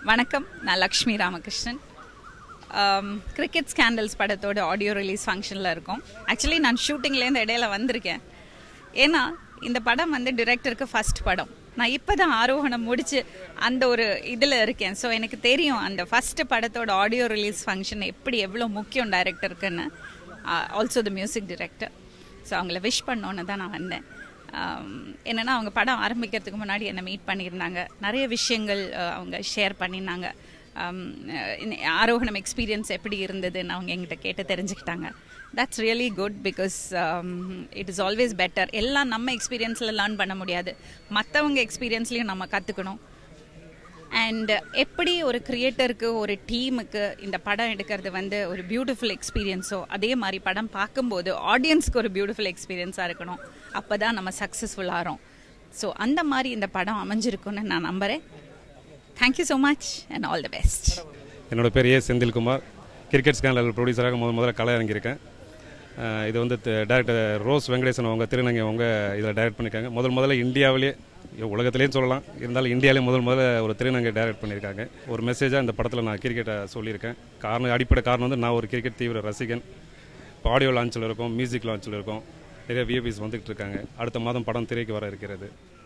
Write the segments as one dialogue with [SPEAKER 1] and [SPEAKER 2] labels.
[SPEAKER 1] வணக்கம் நான் Lakshmi Ramakrishnan cricket scandals படத்தோட ஆடியோ ரிலீஸ் ஃபங்க்ஷனில் இருக்கோம் ஆக்சுவலி நான் ஷூட்டிங்லேருந்து இடையில வந்திருக்கேன் ஏன்னா இந்த படம் வந்து டிரெக்டருக்கு ஃபர்ஸ்ட் படம் நான் இப்போ தான் ஆரோகணம் முடிச்சு அந்த ஒரு இதில் இருக்கேன் ஸோ எனக்கு தெரியும் அந்த ஃபஸ்ட்டு படத்தோட ஆடியோ ரிலீஸ் ஃபங்க்ஷன் எப்படி எவ்வளோ முக்கியம் டைரக்டருக்குன்னு also the music director so அவங்கள விஷ் பண்ணோன்னு தான் நான் வந்தேன் என்னென்னா அவங்க படம் ஆரம்பிக்கிறதுக்கு முன்னாடி என்னை மீட் பண்ணியிருந்தாங்க நிறைய விஷயங்கள் அஹ், அவங்க ஷேர் பண்ணியிருந்தாங்க um, இந்த ஆரோகணம் எக்ஸ்பீரியன்ஸ் எப்படி இருந்ததுன்னு அவங்க எங்கிட்ட கேட்டு தெரிஞ்சுக்கிட்டாங்க that's really good because it is always better எல்லாம் நம்ம எக்ஸ்பீரியன்ஸில் லேர்ன் பண்ண முடியாது மற்றவங்க எக்ஸ்பீரியன்ஸ்லையும் நம்ம கற்றுக்கணும் அண்ட் எப்படி ஒரு கிரியேட்டருக்கு ஒரு டீமுக்கு இந்த படம் எடுக்கிறது வந்து ஒரு பியூட்டிஃபுல் எக்ஸ்பீரியன்ஸோ அதே மாதிரி படம் பார்க்கும்போது ஆடியன்ஸ்க்கு ஒரு பியூட்டிஃபுல் எக்ஸ்பீரியன்ஸாக இருக்கணும் அப்போ தான் நம்ம சக்ஸஸ்ஃபுல் ஆகிறோம் ஸோ அந்த மாதிரி இந்த படம் அமைஞ்சிருக்குன்னு நான் நம்புகிறேன் thank you so much and all the best
[SPEAKER 2] என்னோட பேர் ஏ செந்தில்குமார் கிரிக்கெட் ஸ்கேண்டல் ப்ரொடியூசராக முதல் முதல்ல கலை இறங்கியிருக்கேன் அஹ் இது வந்து டேரக்டர் ரோஸ் வெங்கடேசன் அவங்க திருநங்கை அவங்க இதில் டைரக்ட் பண்ணியிருக்காங்க முதல் முதல்ல இந்தியாவிலே உலகத்திலேயும் சொல்லலாம் இருந்தாலும் இந்தியாவிலே முதல் முதல்ல ஒரு திருநங்கை டைரக்ட் பண்ணியிருக்காங்க ஒரு மெசேஜாக இந்த படத்தில் நான் கிரிக்கெட்டை சொல்லியிருக்கேன் காரணம் அடிப்படை காரணம் வந்து நான் ஒரு கிரிக்கெட் தீவிர ரசிகன் இப்போ ஆடியோ லான்ச்சில் இருக்கோம் மியூசிக் லான்ச்சில் இருக்கோம் நிறைய விஏபிஸ் வந்துகிட்டு இருக்காங்க அடுத்த மாதம் படம் திரைக்கு வர இருக்கிறது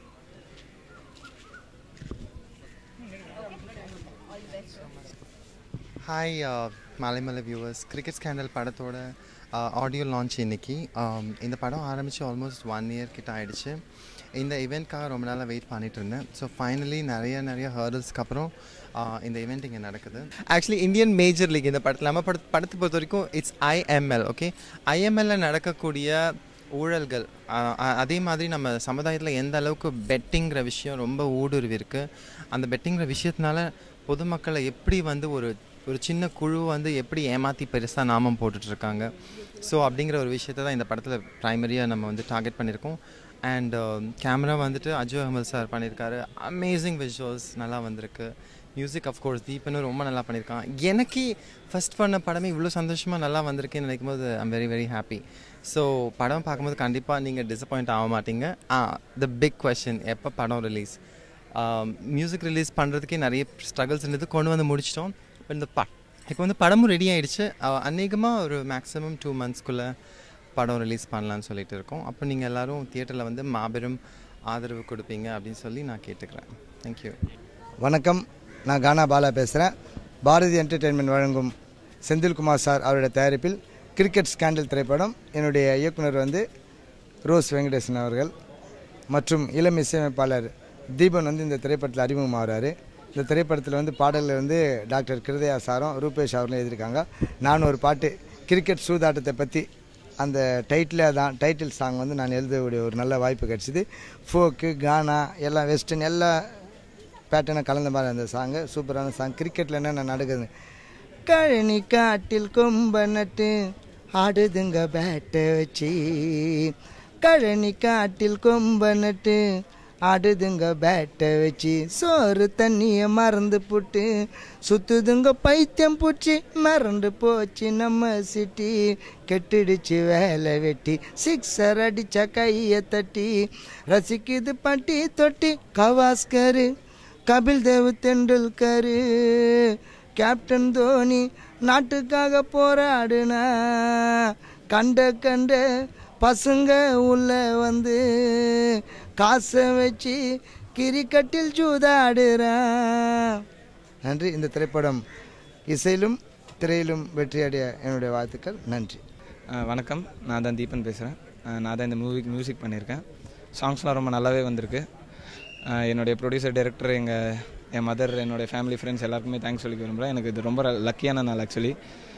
[SPEAKER 3] hi Malaimalai viewers cricket scandal படத்தோட ஆடியோ லான்ச் இன்னைக்கு Um, இந்த படம் ஆரம்பித்து ஆல்மோஸ்ட் ஒன் இயர் கிட்ட ஆயிடுச்சு இந்த இவெண்ட்காக ரொம்ப நாளாக வெயிட் பண்ணிட்டு இருந்தேன் ஸோ ஃபைனலி நிறைய நிறைய ஹர்டல்ஸ்க்கு அப்புறம் uh, இந்த இவெண்ட் இங்கே நடக்குது ஆக்சுவலி இந்தியன் மேஜர் லீக் இந்த படத்தில் நம்ம படத்தை படத்தை பொறுத்த வரைக்கும் இட்ஸ் ஐஎம்எல் ஓகே ஐஎம்எல்ல நடக்கக்கூடிய ஊழல்கள் அஹ், அ- அதே மாதிரி நம்ம சமுதாயத்தில் எந்த அளவுக்கு பெட்டிங்கிற விஷயம் ரொம்ப ஊடுருவி இருக்கு அந்த பெட்டிங்கிற விஷயத்தினால பொதுமக்களை எப்படி வந்து ஒரு ஒரு சின்ன குழு வந்து எப்படி ஏமாற்றி பெருசாக நாமம் போட்டுட்டு இருக்காங்க ஸோ அப்படிங்கிற ஒரு விஷயத்தை தான் இந்த படத்தில் ப்ரைமரியாக நம்ம வந்து டார்கெட் பண்ணியிருக்கோம் அண்ட் கேமரா வந்துட்டு அஜய் அகமல் சார் பண்ணியிருக்காரு அமேசிங் விஷுவல்ஸ் நல்லா வந்திருக்கு மியூசிக் அஃப்கோர்ஸ் தீபனும் ரொம்ப நல்லா பண்ணியிருக்கான் எனக்கு ஃபர்ஸ்ட் பண்ண படமே இவ்வளோ சந்தோஷமாக நல்லா வந்திருக்குன்னு நினைக்கும் போது I'm very very happy so படம் பார்க்கும்போது கண்டிப்பாக நீங்கள் டிசப்பாயிண்ட் ஆக மாட்டீங்க ஆ த பிக் கொஷின் எப்போ படம் ரிலீஸ் மியூசிக் ரிலீஸ் பண்ணுறதுக்கே நிறைய ஸ்ட்ரகிள்ஸ் இருந்தது கொண்டு வந்து முடிச்சிட்டோம் இப்போ இந்த ப இப்போ வந்து படமும் ரெடி ஆயிடுச்சு அநேகமாக ஒரு மேக்ஸிமம் டூ மந்த்ஸ்க்குள்ளே படம் ரிலீஸ் பண்ணலான்னு சொல்லிட்டு இருக்கோம் அப்போ நீங்கள் எல்லாரும் தியேட்டரில் வந்து மாபெரும் ஆதரவு கொடுப்பீங்க அப்படின்னு சொல்லி நான் கேட்டுக்கிறேன் தேங்க்யூ
[SPEAKER 4] வணக்கம் நான் கானா பாலா பேசுகிறேன் பாரதி என்டர்டெயின்மெண்ட் வழங்கும் செந்தில்குமார் சார் அவருடைய தயாரிப்பில் கிரிக்கெட் ஸ்கேண்டல் திரைப்படம் என்னுடைய இயக்குனர் வந்து ரோஸ் வெங்கடேசன் அவர்கள் மற்றும் இளம் இசையமைப்பாளர் தீபன் வந்து இந்த திரைப்படத்தில் அறிமுகமாகிறாரு இந்த திரைப்படத்தில் வந்து பாடலில் வந்து டாக்டர் கிருதயா சாரும் ரூபேஷ் அவர்களும் எழுதியிருக்காங்க நானும் ஒரு பாட்டு கிரிக்கெட் சூதாட்டத்தை பற்றி அந்த டைட்டிலே தான் டைட்டில் சாங் வந்து நான் எழுதக்கூடிய ஒரு நல்ல வாய்ப்பு கிடச்சிது ஃபோக்கு கானா எல்லாம் வெஸ்டர்ன் எல்லா பேட்டர்னும் கலந்த மாதிரி அந்த சாங்கு சூப்பரான சாங் கிரிக்கெட்டில் என்னென்ன நடக்குது கழனி காட்டில் கொம்ப நட்டு ஆடுதுங்க பேட்டை வச்சு கழனி காட்டில் கொம்ப நட்டு ஆடுதுங்க பேட்டை வச்சு சோறு தண்ணியை மறந்து புட்டு சுத்துதுங்க பைத்தியம் பூச்சி மறந்து போச்சு நம்ம சிட்டி கெட்டுடுச்சு வேலை வெட்டி சிக்ஸர் அடிச்ச கையை தட்டி ரசிக்குது பட்டி தொட்டி கவாஸ்கரு கபில் தேவ் தெண்டுல்கரு கேப்டன் தோனி நாட்டுக்காக போராடுனா கண்ட கண்ட பசங்க உள்ள வந்து காசை வச்சு கிரிக்கெட்டில் சூதாடுறான் நன்றி இந்த திரைப்படம் இசையிலும் திரையிலும் வெற்றியடைய என்னுடைய வாழ்த்துக்கள் நன்றி
[SPEAKER 5] அஹ் வணக்கம் நான் தான் தீபன் பேசுகிறேன் நான் தான் இந்த மூவிக்கு மியூசிக் பண்ணியிருக்கேன் சாங்ஸ்லாம் ரொம்ப நல்லாவே வந்திருக்கு அஹ் என்னுடைய ப்ரொடியூசர் டைரக்டர் எங்கள் என் மதர் என்னுடைய ஃபேமிலி ஃப்ரெண்ட்ஸ் எல்லாருக்குமே தேங்க்ஸ் சொல்லிக்க விரும்புகிறேன் எனக்கு இது ரொம்ப லக்கியான நாள் ஆக்சுவலி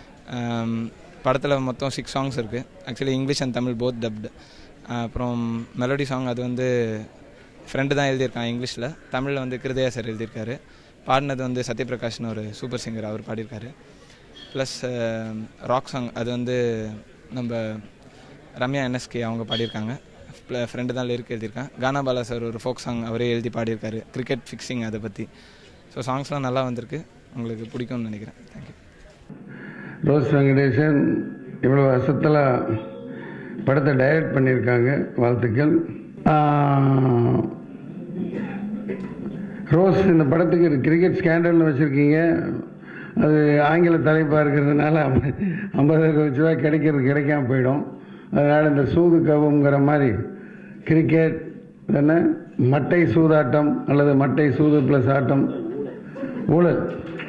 [SPEAKER 5] படத்தில் மொத்தம் சிக்ஸ் சாங்ஸ் இருக்குது actually English and Tamil both dubbed அப்புறம் மெலோடி சாங் அது வந்து ஃப்ரெண்டு தான் எழுதியிருக்கான் இங்கிலீஷில் தமிழில் வந்து கிருதயா சார் எழுதியிருக்காரு பாடினது வந்து சத்யபிரகாஷ்னு ஒரு சூப்பர் சிங்கர் அவர் பாடியிருக்காரு ப்ளஸ் ராக் சாங் அது வந்து நம்ம ரம்யா என்எஸ்கே அவங்க பாடியிருக்காங்க ஃப்ரெண்டு தான் லிரிக் எழுதியிருக்கான் கானா பாலா சார் ஒரு ஃபோக் சாங் அவரே எழுதி பாடியிருக்காரு கிரிக்கெட் ஃபிக்ஸிங் அதை பற்றி ஸோ சாங்ஸ்லாம் நல்லா வந்திருக்கு உங்களுக்கு பிடிக்கும்னு நினைக்கிறேன் தேங்க்யூ
[SPEAKER 6] ரோஸ் வெங்கடேசன் இவ்வளோ வருஷத்தில் படத்தை டைரக்ட் பண்ணியிருக்காங்க வாழ்த்துக்கள் ஆஹ், ரோஸ் இந்த படத்துக்கு கிரிக்கெட் ஸ்கேண்டல்னு வச்சுருக்கீங்க அது ஆங்கில தலைப்பாக இருக்கிறதுனால ஐம்பது லட்ச ரூபாய் கிடைக்கிறது கிடைக்காம போயிடும் அதனால் இந்த சூது கவுங்கிற மாதிரி கிரிக்கெட் என்ன மட்டை சூதாட்டம் அல்லது மட்டை சூது ப்ளஸ் ஆட்டம் ஊழல்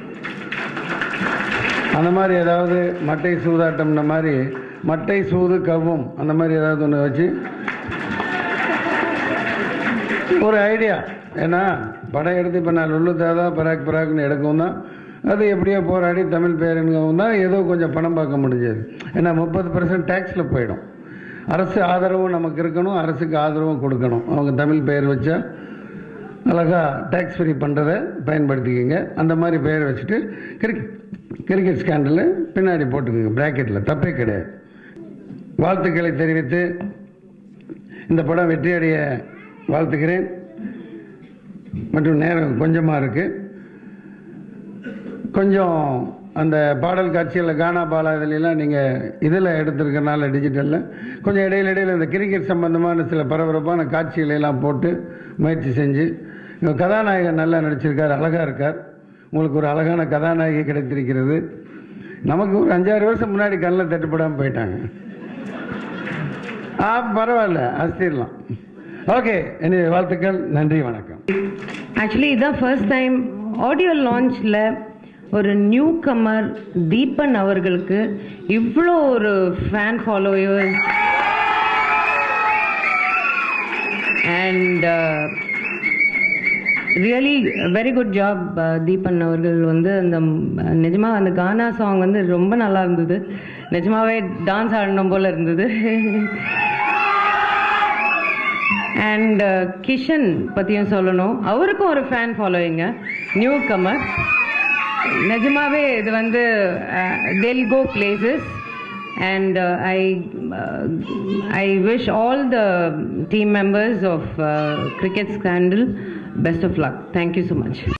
[SPEAKER 6] அந்த மாதிரி ஏதாவது மட்டை சூதாட்டம்ன மாதிரி மட்டை சூது கவ்வும் அந்த மாதிரி ஏதாவது ஒன்று வச்சு ஒரு ஐடியா ஏன்னா படம் எடுத்து இப்போ நான் லுல்லு தாதா பராக் பராக்னு எடுக்கவும் தான் அது எப்படியோ போராடி தமிழ் பேருங்கவும் தான் ஏதோ கொஞ்சம் பணம் பார்க்க முடிஞ்சது ஏன்னா முப்பது பர்சன்ட் டேக்ஸில் போயிடும் அரசு ஆதரவும் நமக்கு இருக்கணும் அரசுக்கு ஆதரவும் கொடுக்கணும் அவங்க தமிழ் பெயர் வச்சா அழகாக டேக்ஸ் ஃப்ரீ பண்ணுறதை பயன்படுத்திக்கோங்க அந்த மாதிரி பெயர் வச்சுட்டு கிரிக்கெட் கிரிக்கெட் ஸ்கேண்டலு பின்னாடி போட்டுக்கோங்க ப்ராக்கெட்டில் தப்பே கிடையாது வாழ்த்துக்களை தெரிவித்து இந்த படம் வெற்றியடைய வாழ்த்துக்கிறேன் மற்றும் நேரம் கொஞ்சமாக இருக்குது கொஞ்சம் அந்த பாடல் காட்சிகளில் கானா பாலா இதுலாம் நீங்கள் இதில் எடுத்திருக்கனால டிஜிட்டலில் கொஞ்சம் இடையில இடையில இந்த கிரிக்கெட் சம்பந்தமான சில பரபரப்பான காட்சிகளை எல்லாம் போட்டு முயற்சி செஞ்சு இங்க கதாநாயகன் நல்லா நடிச்சிருக்கார் அழகாக இருக்கார் உங்களுக்கு ஒரு அழகான கதாநாயகி கிடைத்திருக்கிறது நமக்கு ஒரு அஞ்சாறு வருஷம் முன்னாடி கண்ணில் தட்டுப்படாமல் போயிட்டாங்க ஆ பரவாயில்ல அஸ்திரலாம் ஓகே என்ன வாழ்த்துக்கள் நன்றி வணக்கம்
[SPEAKER 7] ஆக்சுவலி இதான் ஃபர்ஸ்ட் டைம் ஆடியோ லான்ச்சில் ஒரு நியூ கமர் தீபன் அவர்களுக்கு இவ்வளோ ஒரு fan followers and really very good job Deepan அவர்கள் வந்து அந்த நிஜமாக அந்த கானா சாங் வந்து ரொம்ப நல்லா இருந்தது நிஜமாவே டான்ஸ் ஆடணும் போல இருந்தது அண்ட் கிஷன் பற்றியும் சொல்லணும் அவருக்கும் ஒரு ஃபேன் ஃபாலோயிங்க நியூ கமர் நிஜமாவே இது வந்து they'll go places and uh, I uh, I wish all the team members of uh, Cricket Scandal best of luck. Thank you so much.